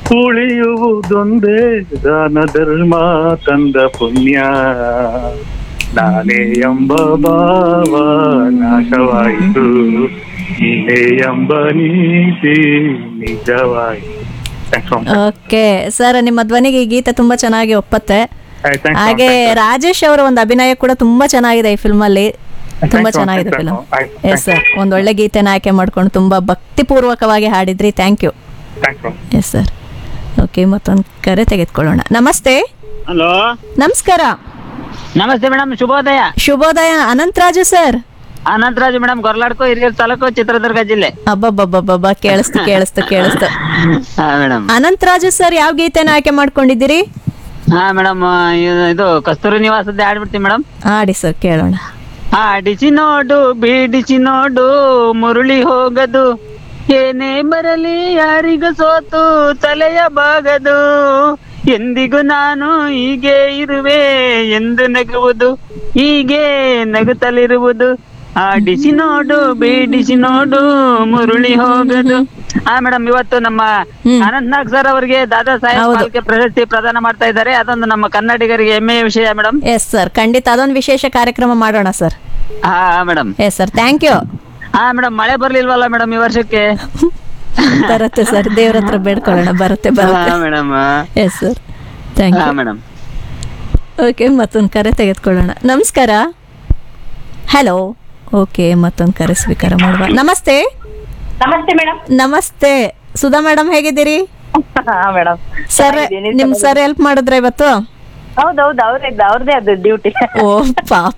ಉಳಿಯುವುದೊಂದೇ ದಾನ ಧರ್ಮ ತಂದ ಪುಣ್ಯ ನಾನೇ ಎಂಬ ಭಾವ ನಾಶವಾಯಿತು ನೀನೇ ಎಂಬ ನೀತಿ ನಿಜವಾಯಿತು Thanks so much. Okay sir ನಿಮ್ಮ ಧ್ವನಿಗೆ ಈ ಗೀತೆ ತುಂಬಾ ಚೆನ್ನಾಗಿ ಒಪ್ಪತ್ತೆ Hey, thanks so much. ಹಾಗೆ ರಾಜೇಶ್ ಅವರ ಒಂದು ಅಭಿನಯ ಕೂಡ ತುಂಬಾ ಚೆನ್ನಾಗಿದೆ ಈ ಫಿಲ್ಮ್ ಅಲ್ಲಿ ತುಂಬಾ Thanks, ಚೆನ್ನಾಗಿದೆ thanks, ಫಿಲ್ಮ್ ಆಯ್ತು, ಎಸ್ ಸರ್ thanks. ಒಂದೊಳ್ಳೆ ಗೀತೆನ ಆಯ್ಕೆ ಮಾಡ್ಕೊಂಡು ತುಂಬಾ ಭಕ್ತಿಪೂರ್ವಕವಾಗಿ ಹಾಡಿದ್ರಿ thank you Thanks so much. Yes sir okay ಮತ್ತೊಂದು ಕರೆ ತೆಗೆದುಕೊಳ್ಳೋಣ ನಮಸ್ತೆ ಹಲೋ ನಮಸ್ಕಾರ ನಮಸ್ತೆ ಮೇಡಮ್ ಶುಭೋದಯ ಶುಭೋದಯ ಅನಂತರಾಜು ಸರ್ ಅನಂತರಾಜ್ ಮೇಡಮ್ ಗೊರ್ಲಾಡ್ಕೋ ಹಿರಿಯೂರು ತಾಲೂಕು ಚಿತ್ರದುರ್ಗ ಜಿಲ್ಲೆ ಅಬ್ಬಬ್ಬಬ್ಬಬ್ಬ ಕೇಳಿಸ್ತು ಕೇಳಿಸ್ತು ಕೇಳಿಸ್ತು ಹಾ ಮೇಡಮ್ ಅನಂತರಾಜು ಸರ್ ಯಾವ ಗೀತೆನ ಆಯ್ಕೆ ಮಾಡ್ಕೊಂಡಿದ್ದೀರಿ ಹಾ ಮೇಡಮ್ ಇದು ಕಸ್ತೂರಿ ನಿವಾಸದ ಆಡ್ಬಿಡ್ತೀನಿ ಮೇಡಮ್ ಆಡಿ ಸರ್ ಕೇಳೋಣ ಆಡಿಸಿ ನೋಡು ಬೀಡಿಸಿ ನೋಡು ಮುರುಳಿ ಹೋಗದು ಏನೇ ಬರಲಿ ಯಾರಿಗೂ ಸೋತು ತಲೆಯ ಬಾಗದು ಎಂದಿಗೂ ನಾನು ಹೀಗೆ ಇರುವೆ ಎಂದು ನಗುವುದು ಹೀಗೆ ನಗುತ್ತಲಿರುವುದು ಆಡಿಸಿ ನೋಡು ಬೀಡಿಸಿ ನೋಡು ಮುರುಳಿ ಹೋಗದು ಹಾ ಮೇಡಮ್ ಇವತ್ತು ನಮ್ಮ ಹ್ಮ್. ಅನಂತ್ ನಾಗ್ ಸರ್ ಅವರಿಗೆ ದಾದಾ ಸಾಹೇಬ್ ಹೌದು. ಫಾಲ್ಕೆ ಪ್ರಶಸ್ತಿ ಪ್ರದಾನ ಮಾಡ್ತಾ ಇದ್ದಾರೆ ಅದೊಂದು ನಮ್ಮ ಕನ್ನಡಿಗರಿಗೆ ಹೆಮ್ಮೆಯ ವಿಷಯ ಮೇಡಮ್ ಎಸ್ ಸರ್ ಖಂಡಿತ ಅದೊಂದು ವಿಶೇಷ ಕಾರ್ಯಕ್ರಮ ಮಾಡೋಣ ಸರ್ ಹಾ madam yes sir thank you ಹಾ ಮೇಡಮ್ ಮಳೆ ಬರ್ಲಿಲ್ವಲ್ಲ ಮೇಡಮ್ ಈ ವರ್ಷಕ್ಕೆ ಬರುತ್ತೆ ಸರ್ ದೇವ್ರ ಹತ್ರ ಬೇಡ್ಕೊಳ್ಳೋಣ ಬರುತ್ತೆ ಬರುತ್ತೆ ಹಾ ಮೇಡಮ್ ಎಸ್ ಸರ್ ಥ್ಯಾಂಕ್ ಹಾ ಯು ಮೇಡಮ್ ಓಕೆ ಮತ್ತೊಂದು ಕರೆ ತೆಗೆದುಕೊಳ್ಳೋಣ ನಮಸ್ಕಾರ ಹಲೋ ಓಕೆ ಮತ್ತೊಂದು ಕರೆ ಸ್ವೀಕಾರ ಮಾಡುವ ನಮಸ್ತೆ ನಮಸ್ತೆ ಮೇಡಮ್ ನಮಸ್ತೆ ಸುಧಾ ಮೇಡಮ್ ಹೇಗಿದ್ದೀರಿ ಹಾ ಮೇಡಮ್ ಸರ್ ನಿಮ್ ಸರ್ ಹೆಲ್ಪ್ ಮಾಡಿದ್ರ ಇವತ್ತು ಹೌದೌದು ಅವ್ರೇ ಅವ್ರದೇ ಅದು ಡ್ಯೂಟಿ ಓ ಪಾಪ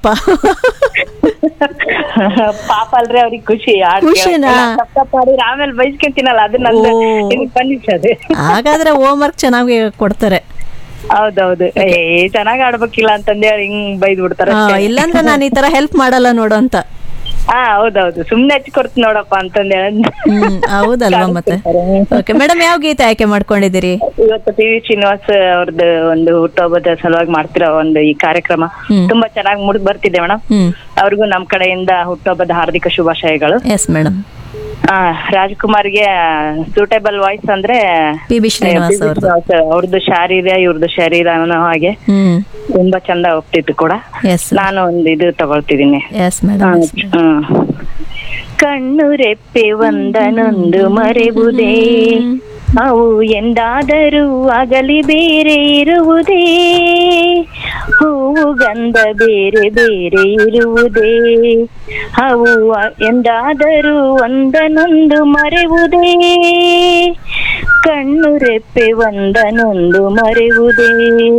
ಪಾಪ ಅಲ್ರಿ ಅವ್ರಿಗೆ ಖುಷಿ ಹಾಡ್ ಖುಷಿನಾ? ಕೇಳಕ್ಕೆ. ತಪ್ಪ್ ತಪ್ಪ್ ಹಾಡಿದ್ರೆ ಆಮೇಲೆ ಬೈಸ್ಕೊಂತೀನಲ್ಲ ಅದು ನಂದು ಓ. ಇದು ಪನಿಷ್ ಹಾಗಾದ್ರೆ ಹೋಮ್ ವರ್ಕ್ ಚೆನ್ನಾಗಿ ಕೊಡ್ತಾರೆ ಹೌದೌದು ಏ ಚೆನ್ನಾಗ್ ಆಡ್ಬೇಕಿಲ್ಲ ಅಂತಂದೇ ಹಿಂಗ್ ಬೈದ್ ಬಿಡ್ತಾರ ಆ, ಇಲ್ಲಾಂದ್ರೆ ನಾನು ಈ ತರ ಹೆಲ್ಪ್ ಮಾಡಲ್ಲ ನೋಡು ಅಂತ ಹಾ ಹೌದೌದು ಸುಮ್ನೆ ಹಚ್ಚಿ ಕೊಡ್ತೀನಿ ನೋಡಪ್ಪ ಅಂತಂದೇ ಹ್ಮ್ ಹೌದಲ್ವಾ ಮತ್ತೆ ಓಕೆ ಮೇಡಮ್ ಯಾವ ಗೀತೆ ಆಯ್ಕೆ ಮಾಡ್ಕೊಂಡಿದ್ದೀರಿ ಇವತ್ತು ಪಿ ವಿ ಶ್ರೀನಿವಾಸ್ ಅವ್ರದ್ದು ಒಂದು ಹುಟ್ಟುಹಬ್ಬದ ಸಲುವಾಗಿ ಮಾಡ್ತಿರೋ ಒಂದು ಈ ಕಾರ್ಯಕ್ರಮ ಹ್ಮ್. ತುಂಬಾ ಚೆನ್ನಾಗಿ ಮುಡಿದ್ ಬರ್ತಿದೆ ಮೇಡಮ್ ಹ್ಮ್ ಅವ್ರಿಗೂ ನಮ್ ಕಡೆಯಿಂದ ಹುಟ್ಟುಹಬ್ಬದ ಹಾರ್ದಿಕ ಶುಭಾಶಯಗಳು ಎಸ್ ಮೇಡಮ್ ಆ, ರಾಜ್ಕುಮಾರ್ಗೆ ಸೂಟೇಬಲ್ ವಾಯ್ಸ್ ಅಂದ್ರೆ ಪಿ ಬಿ ಶ್ರೀನಿವಾಸ್ ಅವ್ರದ್ದು ಅವ್ರದ್ದು ಶಾರೀರ ಇವ್ರದ್ದು ಶರೀರ ಅನ್ನೋ ಹಾಗೆ ಹ್ಮ್ ತುಂಬಾ ಚಂದ ಹೋಗ್ತಿತ್ತು ಕೂಡ ಎಸ್ ನಾನು ಒಂದು ಇದು ತಗೊಳ್ತಿದ್ದೀನಿ ಎಸ್ ಮೇಡಮ್ ಹ್ಮ್. ಕಣ್ಣು ರೆಪ್ಪೆ ಒಂದನೊಂದು ಮರೆವುದೇ ಅವು ಎಂದಾದರೂ ಆಗಲಿ ಬೇರೆ ಇರುವುದೇ ಹೂವು ಗಂಧ ಬೇರೆ ಬೇರೆ ಇರುವುದೇ ಅವು ಅ- ಎಂದಾದರೂ ಒಂದನೊಂದು ಮರೆವುದೇ ಕಣ್ಣು ರೆಪ್ಪೆ ಒಂದನೊಂದು ಮರೆವುದೇ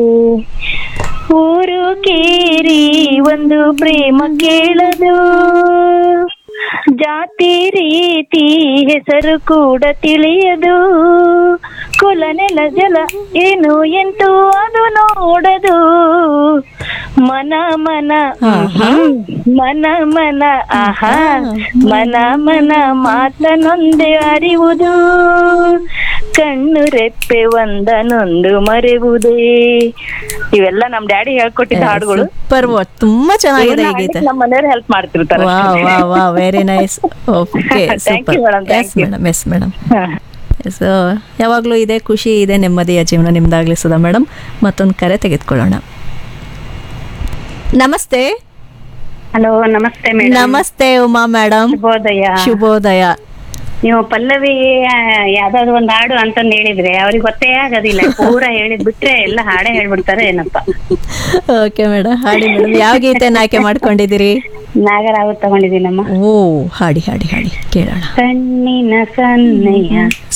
ಊರು ಕೇರಿ ಒಂದು ಪ್ರೇಮ ಕೇಳದು ಜಾತಿ ರೀತಿ ಹೆಸರು ಕೂಡ ತಿಳಿಯದು ಕುಲ ನೆಲ ಜಲ ಏನು ಎಂಟು ಅದು ನೋಡದು ಮನ ಮನ ಹ್ಮ್, ಮನ ಮನ ಆಹಾ ಮನ ಮನ ಮಾತನೊಂದೇ ಅರಿವುದು ಕಣ್ಣು ರೆಪ್ಪೆ ಒಂದನೊಂದು ಮರೆವುದೇ ಇವೆಲ್ಲ ನಮ್ ಡ್ಯಾಡಿ ಹೇಳ್ಕೊಟ್ಟಿದ್ದ ಹಾಡುಗಳು ಸೂಪರ್ ತುಂಬಾ ಚೆನ್ನಾಗಿದೆ ಈ ಇವನ್ನ ಗೀತೆ ನಮ್ಮ ಮನೆಯವ್ರು ಹೆಲ್ಪ್ ಮಾಡ್ತಿರ್ತಾರೆ ವಾ ವಾ ವಾ very nice okay Thank super you, madam. Thank yes you. Madam yes madam so ಯಾವಾಗಲೂ ಇದೆ ಖುಷಿ ಇದೆ ನೆಮ್ಮದಿಯ ಜೀವನ ನಿಮ್ದಾಗ್ಲಿ ಸುಧಾ ಮೇಡಮ್ ಮತ್ತೊಂದು ಕರೆ ತೆಗೆದುಕೊಳ್ಳೋಣ ನಮಸ್ತೆ ಹಲೋ ನಮಸ್ತೆ ಮೇಡಮ್ ನಮಸ್ತೆ ಉಮಾ ಮೇಡಮ್ ಶುಭೋದಯ ಶುಭೋದಯ ನೀವು ಪಲ್ಲವಿ ಯಾವ್ದಾದ್ರು ಒಂದ್ ಹಾಡು ಅಂತಂದ್ ಹೇಳಿದ್ರೆ ಅವ್ರಿಗೆ ಗೊತ್ತೇ ಆಗೋದಿಲ್ಲ ಪೂರ ಹೇಳಿದ್ ಬಿಟ್ರೆ ಎಲ್ಲ ಹಾಡೇ ಹೇಳ್ಬಿಡ್ತಾರೆ ಏನಪ್ಪ ಓಕೆ ಮೇಡಮ್ ಹಾಡಿ ಮೇಡಮ್ ಯಾವ ಗೀತೆನ ಆಯ್ಕೆ ಮಾಡ್ಕೊಂಡಿದ್ದೀರಿ ನಾಗರಾವ್ ತಗೊಂಡಿದ್ದೀನಮ್ಮ ಓ ಹಾಡಿ ಹಾಡಿ ಹಾಡಿ ಕೇಳೋಣ ಕಣ್ಣಿನ ಸನ್ನೆಯ